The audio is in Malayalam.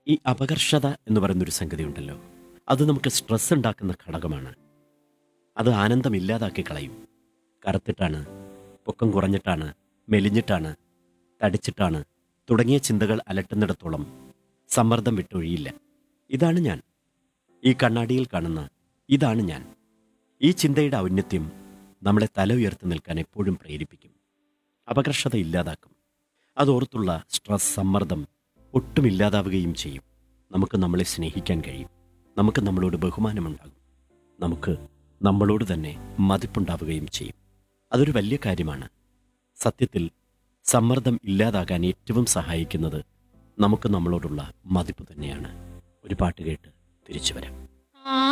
ഈ അപകർഷത എന്ന് പറയുന്നൊരു സംഗതി ഉണ്ടല്ലോ അത് നമുക്ക് സ്ട്രെസ് ഉണ്ടാക്കുന്ന ഘടകമാണ് അത് ആനന്ദം ഇല്ലാതാക്കി കളയും കറുത്തിട്ടാണ് പൊക്കം കുറഞ്ഞിട്ടാണ് മെലിഞ്ഞിട്ടാണ് തടിച്ചിട്ടാണ് തുടങ്ങിയ ചിന്തകൾ അലട്ടുന്നിടത്തോളം സമ്മർദ്ദം വിട്ടൊഴിയില്ല ഇതാണ് ഞാൻ ഈ കണ്ണാടിയിൽ കാണുന്ന ഇതാണ് ഞാൻ ഈ ചിന്തയുടെ ഔന്നത്യം നമ്മളെ തല ഉയർത്തി നിൽക്കാൻ എപ്പോഴും പ്രേരിപ്പിക്കും അപകർഷത ഇല്ലാതാക്കും അതോർത്തുള്ള സ്ട്രെസ് സമ്മർദ്ദം ഒട്ടും ഇല്ലാതാവുകയും ചെയ്യും നമുക്ക് നമ്മളെ സ്നേഹിക്കാൻ കഴിയും നമുക്ക് നമ്മളോട് ബഹുമാനമുണ്ടാകും നമുക്ക് നമ്മളോട് തന്നെ മതിപ്പുണ്ടാവുകയും ചെയ്യും അതൊരു വലിയ കാര്യമാണ് സത്യത്തിൽ സമ്മർദ്ദം ഇല്ലാതാകാൻ ഏറ്റവും സഹായിക്കുന്നത് നമുക്ക് നമ്മളോടുള്ള മതിപ്പ് തന്നെയാണ് ഒരു പാട്ട് കേട്ട് തിരിച്ചു വരാം